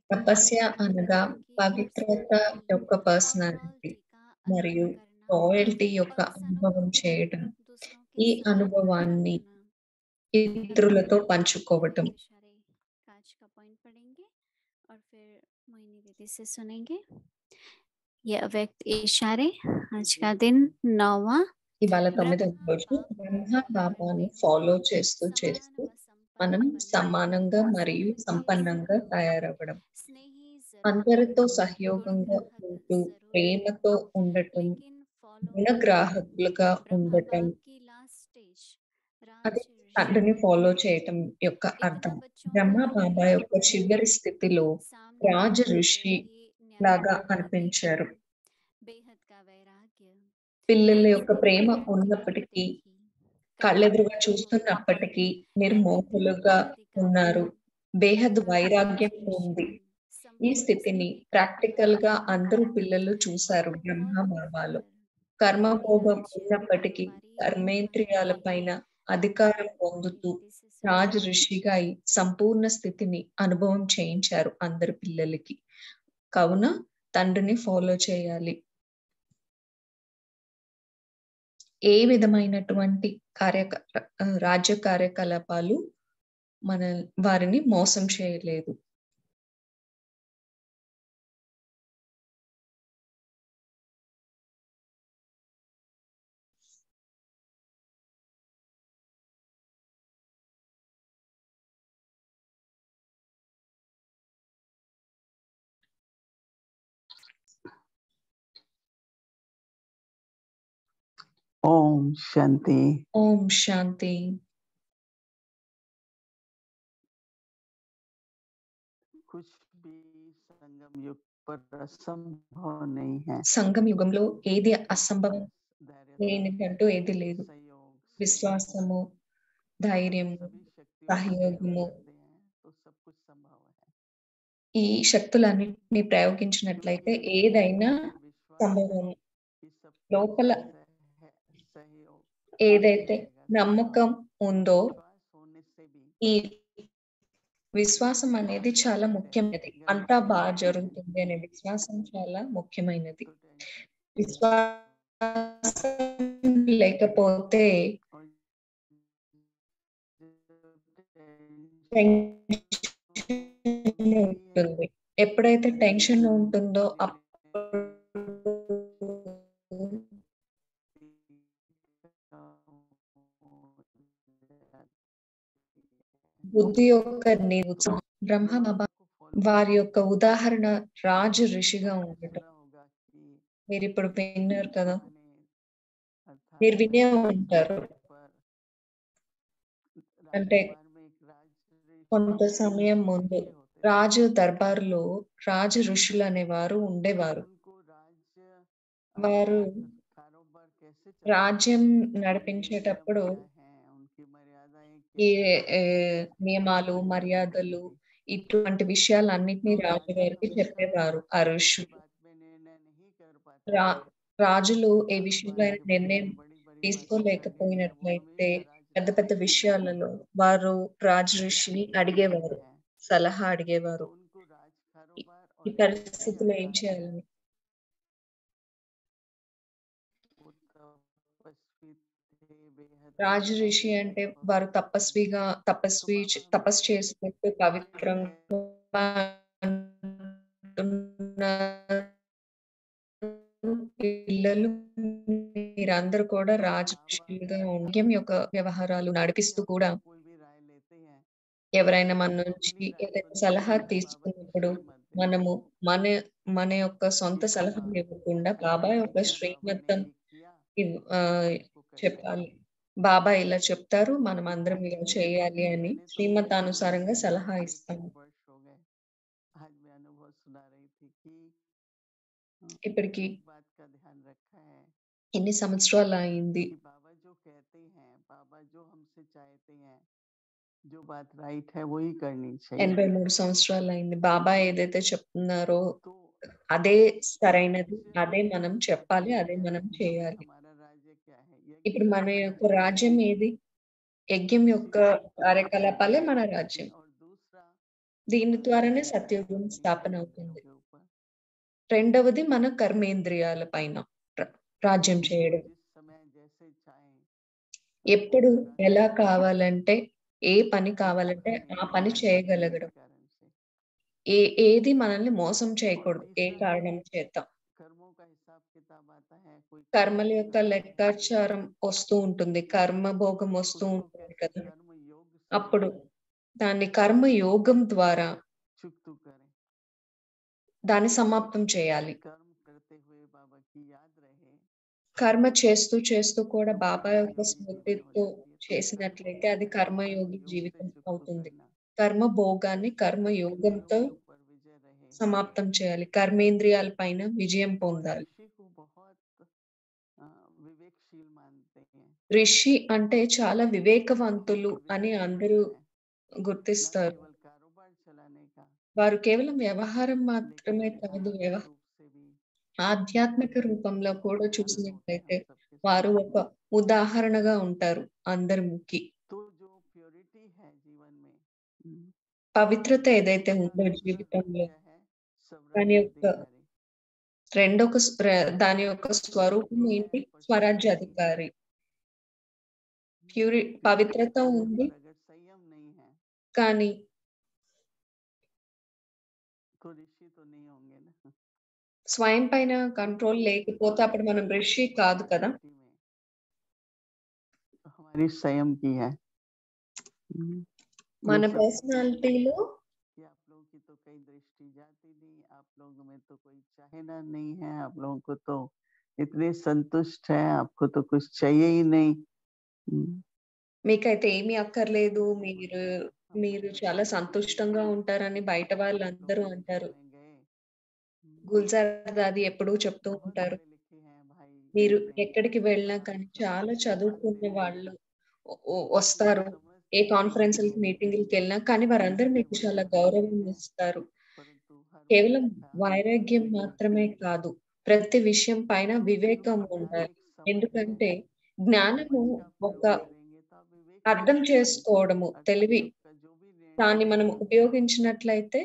తపస్య అనగా పవిత్రత యొక్క పర్సనాలిటీ మరియు రాయల్టీ యొక్క అనుభవం చేయడం ఈ అనుభవాన్ని ఇతరులతో పంచుకోవటం आज का पॉइंट पढ़ेंगे और फिर मोहिनी दीदी से सुनेंगे ये अव्यक्त इशारे आज का दिन नौवा ఇవాళ తొమ్మిదవ రోజు బ్రహ్మ బాబాను ఫాలో చేస్తూ చేస్తూ మనం సమానంగా మరియు సంపన్నంగా తయారవ్వడం అందరితో సహయోగంగా ఉంటూ ప్రేమతో ఉండటం గుణగ్రాహకులుగా ఉండటం అది తండ్రిని ఫాలో చేయటం యొక్క అర్థం బ్రహ్మ బాబా యొక్క చివరి స్థితిలో రాజ ఋషి లాగా అనిపించారు పిల్లల యొక్క ప్రేమ ఉన్నప్పటికీ కళ్ళెదురుగా చూస్తున్నప్పటికీ నిర్మోహులుగా ఉన్నారు బేహద్ వైరాగ్యం ఉంది ఈ స్థితిని ప్రాక్టికల్ గా అందరూ పిల్లలు చూశారు బ్రహ్మ బాబాలో కర్మభోగం ఉన్నప్పటికీ కర్మేంద్రియాల పైన అధికారం పొందుతూ రాజ ఋషిగా ఈ సంపూర్ణ స్థితిని అనుభవం చేయించారు అందరి పిల్లలకి కావున తండ్రిని ఫాలో చేయాలి ఏ విధమైనటువంటి కార్య రాజ్య కార్యకలాపాలు మన వారిని మోసం చేయలేదు ओम शांति ఓం శాంతి कुछ भी संगम युग पर असंभव नहीं है సంగం యుగంలో ఏది అసంభవం धैर्य లేనిదంటూ ఏది లేదు सहयोग విశ్వాసము ధైర్యము सभी शक्तियों का సహయోగము प्रयोग करते हैं तो सब कुछ संभव है ఈ శక్తులన్నింటినీ ప్రయోగించినట్లయితే ఏదైనా विश्वास సంభవం कि सब कुछ లోపల सह- सहयोग ఏదైతే रहेगा। నమ్మకం ఉందో विश्वास होने से भी ఈ విశ్వాసం అనేది చాలా ముఖ్యమైనది అంతా బాగా జరుగుతుంది అనే విశ్వాసం చాలా ముఖ్యమైనది तो टेंशन విశ్వాసం లేకపోతే और जो టెన్షన్ ఉంటుంది ఎప్పుడైతే టెన్షన్ ఉంటుందో అప్పుడు బుద్ధి యొక్క నిరుత్సాహం బ్రహ్మ బాబా వారి యొక్క ఉదాహరణ రాజు ఋషిగా ఉండటం మీరు ఇప్పుడు విన్నారు కదా మీరు వినే ఉంటారు అంటే కొంత సమయం ముందు రాజు దర్బారులో రాజు ఋషులు అనేవారు ఉండేవారు వారు రాజ్యం నడిపించేటప్పుడు ఈ ఏ, నియమాలు మర్యాదలు ఇటువంటి విషయాలన్నిటినీ రాజుగారికి చెప్పేవారు ఆ ఋషులు రా రాజులు ఏ విషయంలో అయినా నిర్ణయం తీసుకోలేకపోయినట్లయితే పెద్ద పెద్ద విషయాలలో వారు రాజు ఋషిని అడిగేవారు సలహా అడిగేవారు ఈ పరిస్థితిలో ఏం చేయాలని రాజు ఋషి అంటే వారు తపస్విగా తపస్వి తపస్సు చేసుకుంటూ పవిత్రంగా ఉంటున్నారు. పిల్లలు మీరందరూ కూడా రాజు ఋషులుగా ఉండి యొక్క వ్యవహారాలు నడిపిస్తూ కూడా ఎవరైనా మన నుంచి ఏదైనా సలహా తీసుకున్నప్పుడు మనము మన మన యొక్క సొంత సలహా ఇవ్వకుండా బాబా యొక్క శ్రీమతం ఇవ్- ఆ, చెప్పాలి బాబా ఇలా చెప్తారు మనం అందరం ఇలా చేయాలి అని శ్రీమతానుసారంగా సలహా ఇస్తాము आज मैं अनुभव सुना रही थी कि ఇప్పటికి एक बात का ध्यान रखा है ఎన్ని సంవత్సరాలు అయింది कि बाबा जो कहते हैं बाबा जो हमसे चाहते हैं जो बात राइट है वही करनी चाहिए ఎనభై మూడు సంవత్సరాలు అయింది బాబా ఏదైతే చెప్తున్నారో तो అదే సరైనది అదే మనం చెప్పాలి అదే మనం చేయాలి हमारा राज्य क्या है ఇప్పుడు మన యొక్క రాజ్యం ఏది యజ్ఞం యొక్క కార్యకలాపాలే మన రాజ్యం और दूसरा దీని और ద్వారానే तीसरा సత్యయుగం इन స్థాపన इंद्रियों అవుతుంది के ऊपर రెండవది మన కర్మేంద్రియాల పైన ర- రాజ్యం जो చేయడం जिस समय जैसे चाहे ఎప్పుడు तरह ఎలా से కావాలంటే ఏ పని उसको కావాలంటే करने ఆ की పని इस చేయగలగడం कारण से ఏ ఏది మనల్ని మోసం और చేయకూడదు ఏ तीसरा కారణం जो చేత कर्मों का हिसाब किताब आता है कोई कर्म కర్మల యొక్క करता है లెక్కాచారం వస్తూ ఉంటుంది కర్మ భోగం వస్తూ उसको ఉంటుంది कैसे కదా कर्म योग से అప్పుడు దాన్ని కర్మ యోగం ద్వారా चुकतू करे దాన్ని సమాప్తం చేయాలి कर्म करते हुए बाबा की याद रहे కర్మ చేస్తూ చేస్తూ కూడా బాబా యొక్క कर्मयोगी जीवन हो స్మృతితో जाती है तो చేసినట్లయితే कर्म అది को కర్మయోగి कर्मयोग జీవితం से चुकतू అవుతుంది करना కర్మ భోగాన్ని కర్మ कर्म యోగంతో इंद्रियों के ऊपर विजय रहे సమాప్తం చేయాలి కర్మేంద్రియాల పైన విజయం और పొందాలి ऋषि को बहुत अ, विवेकशील मानते हैं ఋషి అంటే చాలా వివేకవంతులు बहुत అని विवेकशील అందరూ है न గుర్తిస్తారు केवल कारोबार चलाने का వారు కేవలం వ్యవహారం लेकिन మాత్రమే కాదు आध्यात्मिक వ్యవ रूप से भी ఆధ్యాత్మిక రూపంలో కూడా उदाहरण होते చూసినట్లయితే हैं हम सबके వారు सामने ఒక ఉదాహరణగా ఉంటారు అందరికి तो जो प्योरिटी है जीवन में हम्म, పవిత్రత ఏదైతే उसका ఉందో दूसरा జీవితంలో दृश्य है దాని యొక్క स्वराज्याधिकारी రెండొక స్- ర- దాని యొక్క స్వరూపం तो है ఏంటి पर స్వరాజ్యాధికారి ప్యూరి प्योरिटी పవిత్రత है ఉంది पर अगर संयम नहीं है కానీ तो ऋषि तो नहीं होंगे ना స్వయం పైన కంట్రోల్ లేకపోతే అప్పుడు మనం ఋషి కాదు కదా पर्सनालिटी में हमारी संयम की है हम्म, మన वो सब పర్సనాలిటీలో कि आप लोगों की तो कई दृष्टि जाती नहीं आप लोगों में तो कोई चाहेना नहीं है आप लोगों को तो इतने संतुष्ट है आपको तो कुछ चाहिए ही नहीं हम्म, మీకైతే ఏమీ అక్కర్లేదు जैसे మీరు गुलजार మీరు हमारे చాలా गुलजार సంతుష్టంగా जी ఉంటారని బయట आप వాళ్ళందరూ लोगों के అంటారు सामने गए हम्म, గుల్జార్ దాది ఎప్పుడూ చెప్తూ बहुत ఉంటారు पढ़े लिखे हैं भाई మీరు इतने ఎక్కడికి వెళ్ళినా हमारी కానీ समझ చాలా से చదువుకున్న आते వాళ్ళు हैं వ- వ- लेकिन వస్తారు समझ ఏ से కాన్ఫరెన్స్లకి नहीं మీటింగ్లకి వెళ్ళినా కానీ వారందరూ మీకు केवल చాలా वैराग्य గౌరవం है ఇస్తారు परंतु हर కేవలం वक्त का వైరాగ్యం विवेक మాత్రమే కాదు ప్రతి విషయం పైన तो వివేకం जो ఉండాలి आध्यात्मिक समझ है ఎందుకంటే उस జ్ఞానము समझ का ఒక प्रयोग करेंगे तो आप विवेक అర్థం बन जाएंगे చేసుకోవడము अर्थात తెలివి आपका जो भी निर्णय దాన్ని మనం होगा ఉపయోగించినట్లయితే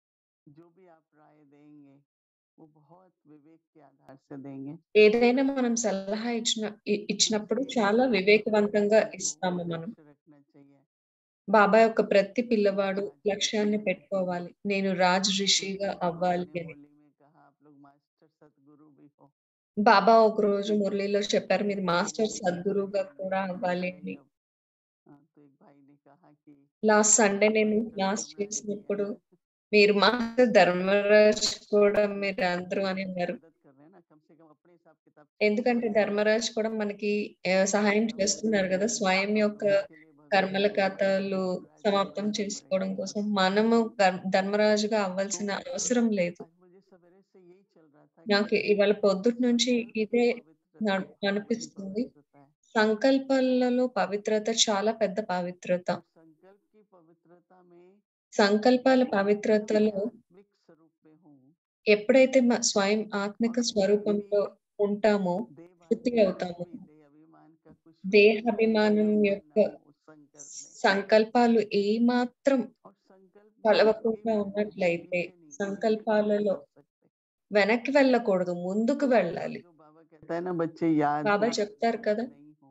जो भी आप राय देंगे वो बहुत विवेक के आधार से देंगे ఏదైనా మనం సలహా ఇచ్చిన ఇ- तो ఇచ్చినప్పుడు इसलिए చాలా एक एक వివేకవంతంగా व्यक्ति को ఇస్తాము మనం लक्ष्य रखना चाहिए బాబా యొక్క ప్రతి పిల్లవాడు राज లక్ష్యాన్ని ऋषि పెట్టుకోవాలి నేను రాజ్ ఋషిగా उसने అవ్వాలి अपने అని मुरली में कहा आप लोग मास्टर सदगुरु भी हो బాబా ఒక రోజు మురళిలో చెప్పారు మీరు तो మాస్టర్ वो సద్గురువుగా संडे కూడా क्लास అవ్వాలి लगाई అని अब हाँ, तो एक भाई ने कहा कि లాస్ట్ సండే నేను मास्टर క్లాస్ धर्मराज जी చేసినప్పుడు हैं మీరు మాస్టర్ ధర్మరాజ్ కూడా మీరు అందరూ అని हम అన్నారు मदद कर रहे हैं ना कम से कम अपने हिसाब किताब ఎందుకంటే ధర్మరాజ్ కూడా మనకి ఆ, సహాయం हम చేస్తున్నారు కదా స్వయం యొక్క उसके लिए भगवान కర్మల ఖాతాలు धर्मराज जी సమాప్తం बनना చేసుకోవడం पड़ेगा కోసం మనము ధర్- ధర్మరాజుగా तो అవ్వాల్సిన అవసరం లేదు आज मुझे सवेरे से यही चल रहा था నాకు कि ఇవాళ పొద్దుటి నుంచి संकल्प की ఇదే पवित्रता నా- बहुत बड़ी అనిపిస్తుంది पवित्रता है సంకల్పాలలో పవిత్రత చాలా పెద్ద పవిత్రత और संकल्प की पवित्रता में సంకల్పాల जब मैं పవిత్రతలో आत्मिक स्वरूप में हूँ ఎప్పుడైతే మ- స్వయం ఆత్మిక और कोई స్వరూపంలో भी ఉంటామో శుద్ధి देहभान అవుతాము कुछ भी देह अभिमान का कुछ भी దేహాభిమానం संकल्प యొక్క ना हो उस संकल्प में సంకల్పాలు ఏమాత్రం और संकल्प में కలవకుండా आगे बढ़ना है ఉన్నట్లయితే पीछे नहीं సంకల్పాలలో कर सकते వెనక్కి వెళ్ళకూడదు ముందుకు और వెళ్ళాలి जो बाबा कहता है ना बच्चे याद బాబా हो చెప్తారు स्मृति కదా नहीं हो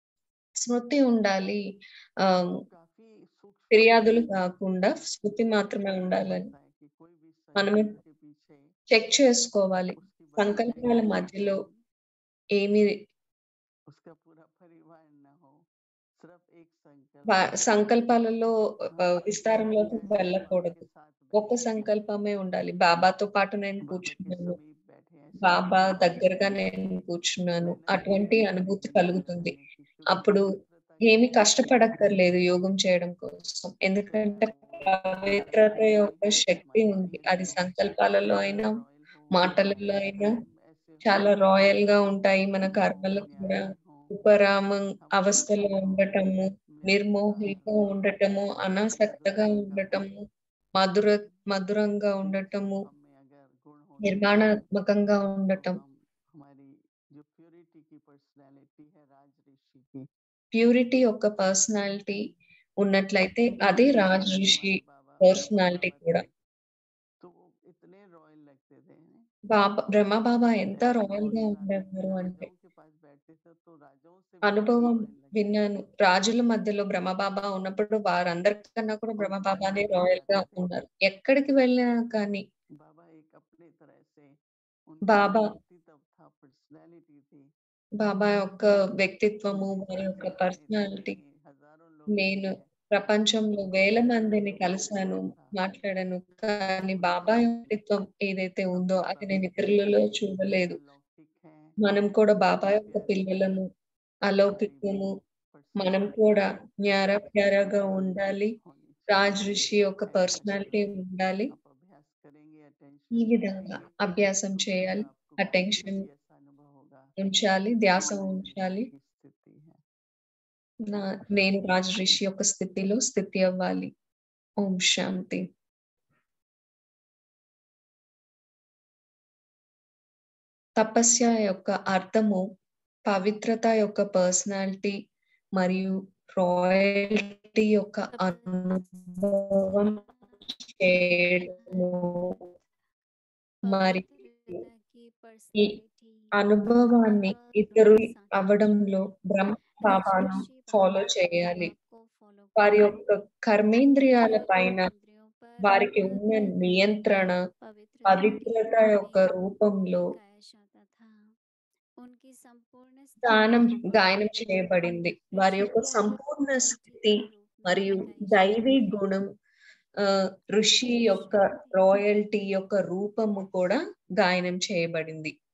స్మృతి ఉండాలి ఆ तो काफी सूक्ष्म ఫిర్యాదులు है కాకుండా స్మృతి तो మాత్రమే देखना ఉండాలని पड़ता है कि कोई भी మనము संकल्प के पीछे చెక్ చేసుకోవాలి उसकी बड़ी సంకల్పాల बड़ी మధ్యలో ఏమి उसका पूरा परिवार न हो सिर्फ एक संकल्प వా- हो సంకల్పాలలో ఆ, हाँ, విస్తారంలోకి जैसे बाबा వెళ్ళకూడదు के साथ ఒక్క बैठे हैं సంకల్పమే ఉండాలి బాబాతో పాటు నేను बाबा के కూర్చున్నాను समीप बैठे हैं ऐसे బాబా लगता है దగ్గరగా నేను కూర్చున్నాను मेहनत అటువంటి नहीं అనుభూతి करनी కలుగుతుంది करने की क्योंकि అప్పుడు पवित्रता की ఏమి है కష్టపడక్కర్లేదు యోగం చేయడం కోసం चाहे ఎందుకంటే वो పవిత్రత संकल्प యొక్క में हो శక్తి हमारे ఉంది जहन అది में సంకల్పాలలో అయినా रॉयल हो మాటలలో అయినా ऐसे हो చాలా రాయల్ గా ఉంటాయి మన हो కర్మలు కూడా न्यारी हो ఉపరామం हम అవస్థలో खुश हो ఉండటము निर्मलता నిర్మోహిగా ఉండటము అనాసక్తగా मधुरता ఉండటము మధుర మధురంగా ఉండటము हम में अगर गुण होते हैं నిర్మాణాత్మకంగా तो ఉండటం हम हमारी जो प्योरिटी की पर्सनालिटी है राज ऋषि की ప్యూరిటీ యొక్క పర్సనాలిటీ ఉన్నట్లయితే तो అదే उसके రాజ్ लिए ఋషి हमारे बाबा పర్సనాలిటీ కూడా तो वो इतने रॉयल लगते थे हैं। బాబా బ్రహ్మ బాబా ఎంత ऐसे రాయల్ बहुत గా सुना है ఉండేవారు అంటే राजाओं के पास बैठते थे तो राजाओं से भी అనుభవం रॉयल लगते విన్నాను రాజుల మధ్యలో బ్రహ్మబాబా ఉన్నప్పుడు వారందరికన్నా కూడా బ్రహ్మబాబానే రాయల్ గా ఉన్నారు ఎక్కడికి వెళ్ళినా కానీ बाबा एक अपने तरह से बाबा- व्यक्तित्व था पर्सनैलिटी थी బాబా యొక్క వ్యక్తిత్వము వారి యొక్క పర్సనాలిటీ हजारों लोग నేను मिले हैं, ప్రపంచంలో వేల మందిని కలిశాను మాట్లాడాను కానీ బాబా వ్యక్తిత్వం ఏదైతే ఉందో అది నేను ఇతరులలో చూడలేదు अलौकिक हैं, మనం కూడా బాబా యొక్క పిల్లలను అలౌకికము మనం కూడా న్యార ప్యారగా ఉండాలి होनी चाहिए। రాజ్ ఋషి యొక్క పర్సనాలిటీ ఉండాలి आप अभ्यास करेंगे ఈ attention విధంగా అభ్యాసం तो చేయాలి आपको बहुत attention जल्दी ऐसा अनुभव होगा ఉంచాలి ధ్యాస कि मैं ఉంచాలి की स्थिति है నా నేను రాజ్ ఋషి యొక్క స్థితిలో స్థితి అవ్వాలి ఓం శాంతి తపస్య యొక్క అర్థము పవిత్రత యొక్క పర్సనాలిటీ మరియు రాయల్టీ యొక్క అనుభవం చేయడము మరి ఈ అనుభవాన్ని ఇతరు అవ్వడంలో బ్రహ్మ బాబాను ఫాలో చేయాలి వారి యొక్క కర్మేంద్రియాల పైన వారికి ఉన్న నియంత్రణ పవిత్రత యొక్క రూపంలో గానం గాయనం చేయబడింది వారి యొక్క సంపూర్ణ స్థితి మరియు దైవీ గుణం ఆ, ఋషి యొక్క రాయల్టీ యొక్క రూపము కూడా గాయనం చేయబడింది